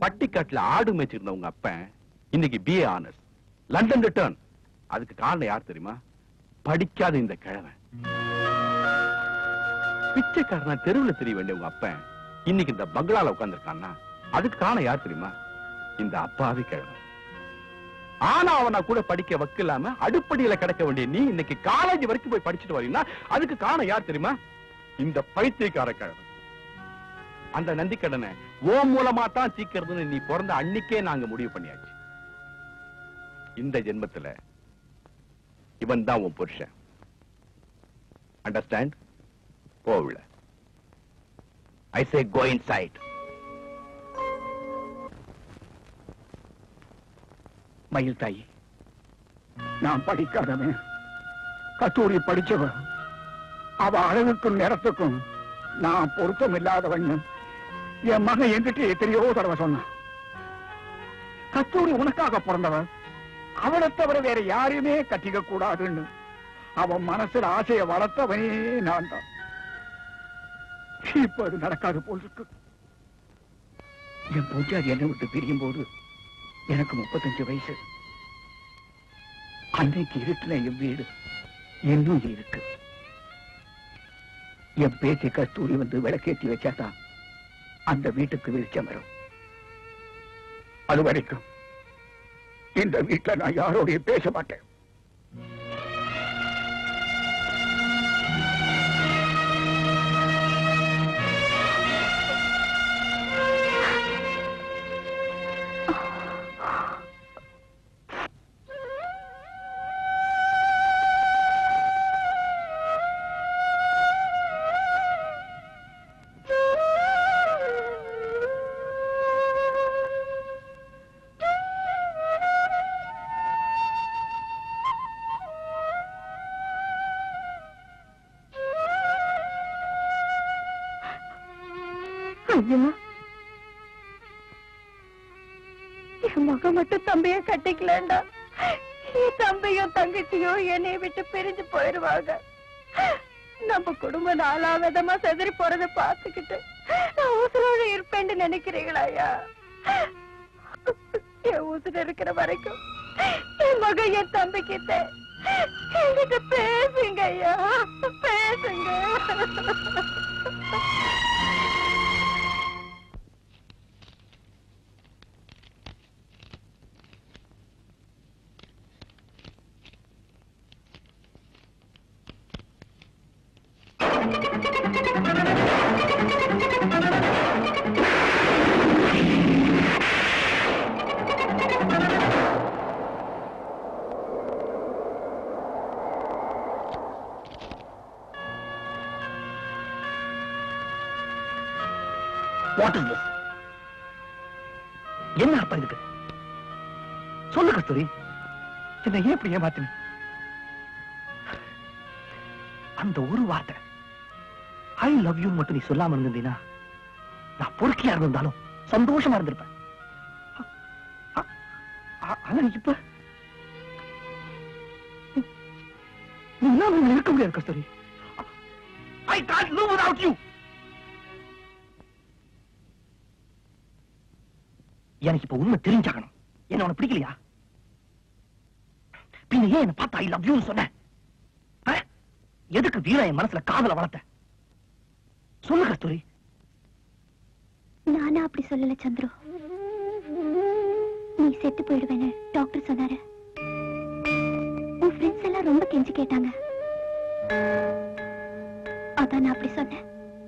பட்டிக்காட்டுல ஆடு மேய்ச்சிருந்த உங்க அப்பன் இன்னைக்கு பிஏ ஆனர்ஸ் லண்டன் ரிட்டர்ன் அதுக்கு காரணம் யார் தெரியுமா படிக்காத இந்த கிழவன் பிச்சைக்காரனா தெருவுல தெரிய வேண்டிய உங்க அப்பன் இன்னைக்கு இந்த பங்களால உட்கார்ந்திருக்கான்னா அதுக்கு காரணம் யார் தெரியுமா இந்த அப்பாவி கிழவன் ஆனா அவனா கூட படிக்க வக்கில்லாம அடுப்படியில கிடக்க வேண்டிய நீ இன்னைக்கு காலேஜ் வரைக்கும் போய் படிச்சுட்டு வரீங்கன்னா அதுக்கு காரணம் யார் தெரியுமா இந்த பைத்தியக்கார கிழவன் அந்த நந்திக்கடனை ஓ மூலமா தான் தீக்கிறதுன்னு நீ பிறந்த அன்னைக்கே நாங்க முடிவு பண்ணியாச்சு இந்த ஜென்மத்துல இவன் தான் உன் புருஷன் அண்டர்ஸ்டாண்ட் போவுல ஐ சே கோ இன்சைட் மயில் தாயி நான் படிக்காதவன் கத்தூரி படிச்சவன் அவ அழகுக்கும் நிறத்துக்கும் நான் பொருத்தம் இல்லாதவன் என் மகன் என்கிட்ட எத்தனையோ தடவை சொன்னான் கத்தூரி உனக்காக பிறந்தவன் அவளை தவிர வேற யாரையுமே கட்டிக்க கூடாதுன்னு அவன் மனசுல ஆசையை வளர்த்தவனே நான் தான் இப்ப அது நடக்காது போல் இருக்கு என் பூஜாரி என்னை விட்டு பிரியும் போது எனக்கு முப்பத்தஞ்சு வயசு அன்னைக்கு இருட்டுல என் வீடு இன்னும் இருக்கு என் பேத்தி கஸ்தூரி வந்து விளக்கேற்றி வச்சாதான் அந்த வீட்டுக்கு வெளிச்சம் வரும் அது வரைக்கும் இந்த வீட்டுல நான் யாரோடையும் பேச மாட்டேன் ஐயா என் மகன் மட்டும் தம்பிய கட்டிக்கலண்டா என் தம்பியும் தங்கச்சியும் என்னைய விட்டு பிரிஞ்சு போயிருவாங்க நம்ம குடும்பம் நாலா விதமா செதறி போறத பார்த்துக்கிட்டு நான் உசுரோட இருப்பேன்னு நினைக்கிறீங்களா ஐயா என் உசுர இருக்கிற வரைக்கும் என் மகன் என் தம்பி கிட்ட என்கிட்ட பேசுங்க ஐயா பேசுங்க வாட் இஸ் திஸ் என்ன அர்த்தம் இதுக்கு சொல்லு கஸ்தூரி என்ன ஏன் இப்படி ஏமாத்தின அந்த ஒரு வார்த்தை ஐ லவ் யூ மட்டும் நீ சொல்லாம இருந்தீனா நான் பொறுக்கியா இருந்தாலும் சந்தோஷமா இருந்திருப்பேன் அ- அ- ஆனா இப்ப நீ இல்லாம என்னால இருக்க முடியாது Kasthuri I can't live without you எனக்கு இப்ப உண்மை தெரிஞ்சாகணும் என்ன உனக்கு பிடிக்கலையா பின்ன ஏன் என்ன பார்த்தா ஐ லவ் யூ சொன்ன ஆ? எதுக்கு வீரா என் மனசுல காதல வளர்த்த சொல்லு கஸ்தூரி நானா அப்படி சொல்லல சந்துரு நீ செத்து போயிடுவேன்னு டாக்டர் சொன்னாரு உன் ஃப்ரெண்ட்ஸ் எல்லாம் ரொம்ப கெஞ்சி கேட்டாங்க அதான் நான் அப்படி சொன்னேன்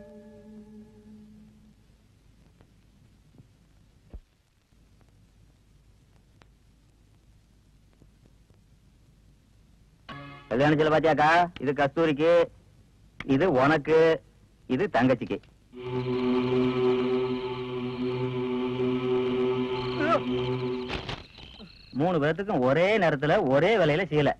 கல்யாணத்துல பாத்தியாக்கா இது கஸ்தூரிக்கு இது உனக்கு இது தங்கச்சிக்கு மூணு பேர்த்துக்கும் ஒரே நேரத்துல ஒரே வேலையில செய்யல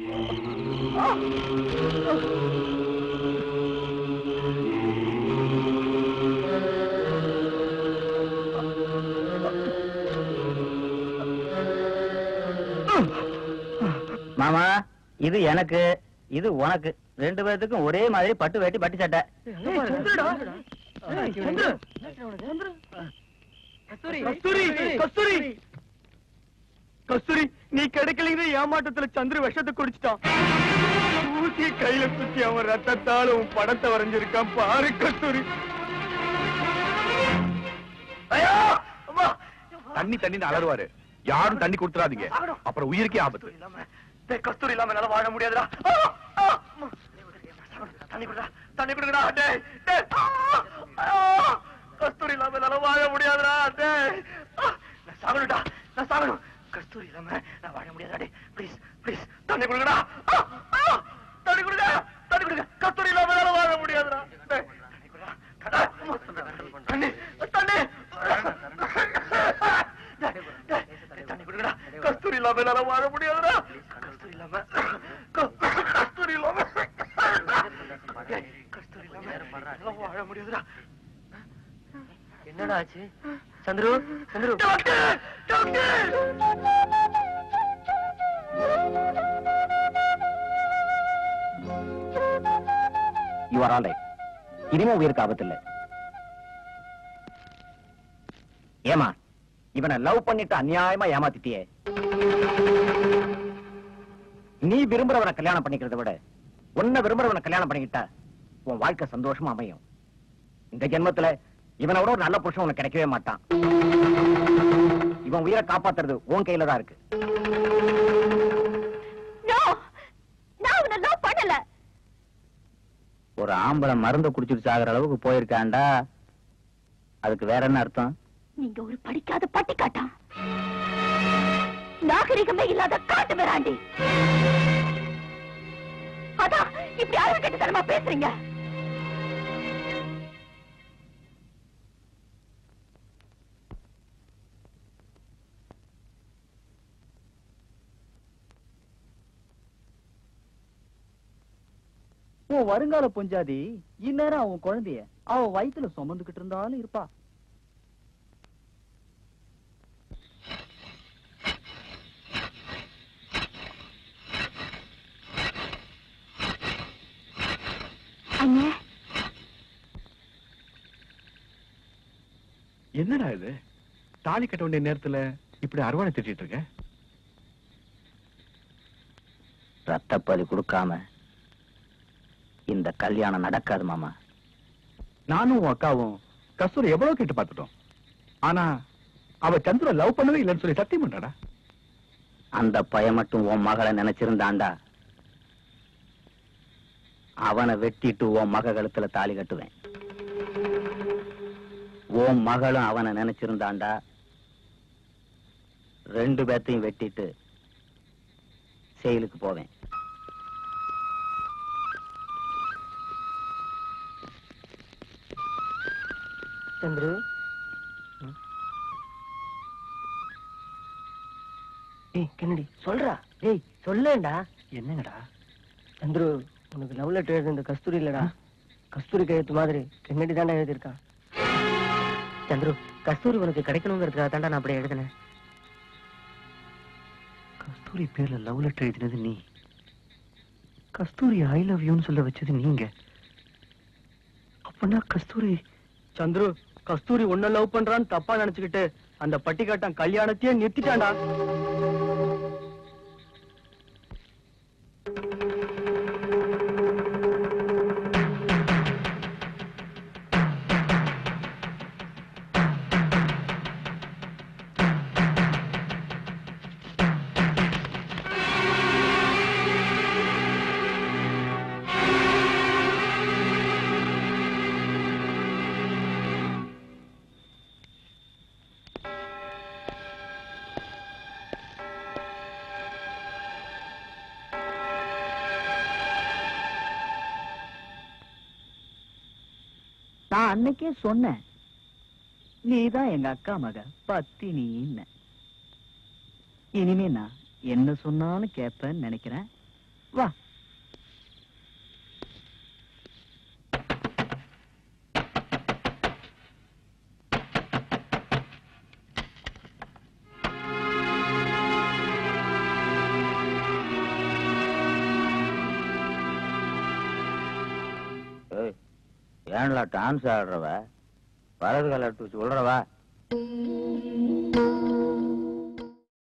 மாமா இது எனக்கு இது உனக்கு ரெண்டு பேர்த்துக்கும் ஒரே மாதிரி பட்டு வேட்டி பட்டு சட்டை கஸ்தூரி கஸ்தூரி கஸ்தூரி நீ கிடைக்கலங்கிற ஏமாற்றத்துல சந்திர விஷத்தை குடிச்சிட்டான் ஊசி கையில குத்தி அவன் ரத்தத்தால உன் படத்தை வரைஞ்சிருக்கான் பாரு கஸ்தூரி ஐயோ அம்மா தண்ணி தண்ணி அலறுவாரு யாரும் தண்ணி கொடுத்துறாதீங்க அப்புறம் உயிருக்கே ஆபத்து இல்லாம டேய், கஸ்தூரி இல்லாம என்னால வாழ முடியாதுடா ஆ, ஆ, அம்மா. தண்ணி குடுடா தண்ணி குடுடா டேய் டேய் ஆ, ஆ, கஸ்தூரி இல்லாம என்னால வாழ முடியாதுடா டேய் ஆ, நான் சாகணும்டா நான் சாகணும் கஸ்தூரி இல்லாம நான் வாழ முடியாதுடா டேய் ப்ளீஸ் ப்ளீஸ் தண்ணி குடுங்கடா ஆ, ஆ, தண்ணி குடுங்க தண்ணி குடுங்க கஸ்தூரி இல்லாம என்னால வாழ முடியாதுடா டேய் தண்ணி குடுடா கடா, அம்மா. தண்ணி தண்ணி டேய், டேய், டேய், தண்ணி குடுங்கடா கஸ்தூரி இல்லாம என்னால வாழ முடியாதுடா கஸ்தூரி இல்லாம க- கஸ்தூரி இல்லாம டேய், கஸ்தூரி இல்லாம என்னால வாழ முடியாதுடா என்னடா ஆச்சு Chandru Chandru doctor doctor you are all right இனிமே உயிருக்கு ஆபத்து இல்ல ஏமா இவனை லவ் பண்ணிட்டு அநியாயமா ஏமாத்திட்டியே நீ விரும்புறவனை கல்யாணம் பண்ணிக்கிறத விட உன்னை விரும்புறவனை கல்யாணம் பண்ணிக்கிட்டா உன் வாழ்க்கை சந்தோஷமா அமையும் இந்த ஜென்மத்துல இவனை விட ஒரு நல்ல புருஷன் உனக்கு கிடைக்கவே மாட்டான் இவன் உயிரை காப்பாத்துறது உன் கையில தான் இருக்கு நோ நான் அவனை லவ் பண்ணல ஒரு ஆம்பளை மருந்து குடிச்சிட்டு சாகுற அளவுக்கு போயிருக்காண்டா அதுக்கு வேற என்ன அர்த்தம் நீங்க ஒரு படிக்காத பட்டி காட்டான் நாகரிகமே இல்லாத காட்டு மிராண்டி அதான் இப்படி அறிவு கட்டுத்தனமா பேசுறீங்க உன் வருங்கால பொஞ்சாதி இந்நேரம் அவன் குழந்தைய அவ வயித்துல சுமந்துகிட்டு இருந்தாலும் இருப்பா அண்ணே என்னடா இது தாலி கட்ட வேண்டிய நேரத்துல இப்படி அரவாணை திட்டிட்டு இருக்க ரத்தப்பதி கொடுக்காம இந்த கல்யாணம் நடக்காது மாமா நானும் உன் அக்காவும் கஸ்தூரி எவ்வளவு கேட்டு பார்த்துட்டோம் ஆனா அவ சந்திர லவ் பண்ணவே இல்லைன்னு சொல்லி சத்தியம் பண்றாடா அந்த பையன் மட்டும் உன் மகளை நினைச்சிருந்தாண்டா அவனை வெட்டிட்டு உன் மக கழுத்துல தாலி கட்டுவேன் உன் மகளும் அவனை நினைச்சிருந்தாண்டா ரெண்டு பேர்த்தையும் வெட்டிட்டு செயலுக்கு போவேன் சந்திரு ஏய் கென்னடி சொல்றா ஏய் சொல்லேண்டா என்னங்கடா சந்துரு உனக்கு லவ் லெட்டர் எழுது இந்த கஸ்தூரி இல்லடா கஸ்தூரி கையெழுத்து மாதிரி கென்னடி தாண்டா எழுதியிருக்கான் சந்துரு கஸ்தூரி உனக்கு கிடைக்கணுங்கிறதுக்காக தாண்டா நான் அப்படி எழுதினேன் கஸ்தூரி பேர்ல லவ் லெட்டர் எழுதினது நீ கஸ்தூரி ஐ லவ் யூன்னு சொல்ல வச்சது நீங்க அப்பனா கஸ்தூரி சந்துரு கஸ்தூரி உன்ன லவ் பண்றான்னு தப்பா நினைச்சுக்கிட்டு அந்த பட்டிக்காட்டான் கல்யாணத்தையே நிறுத்திட்டான்டா நான் அன்னைக்கே சொன்னேன் நீதான் எங்க அக்கா மக பத்தினின்னு இனிமே நான் என்ன சொன்னாலும் கேட்பேன்னு நினைக்கிறேன் வா ஏய், ஏன்டா டான்ஸ் ஆடுறவ வலது கால எடுத்து வச்சு விடுறவா ஆ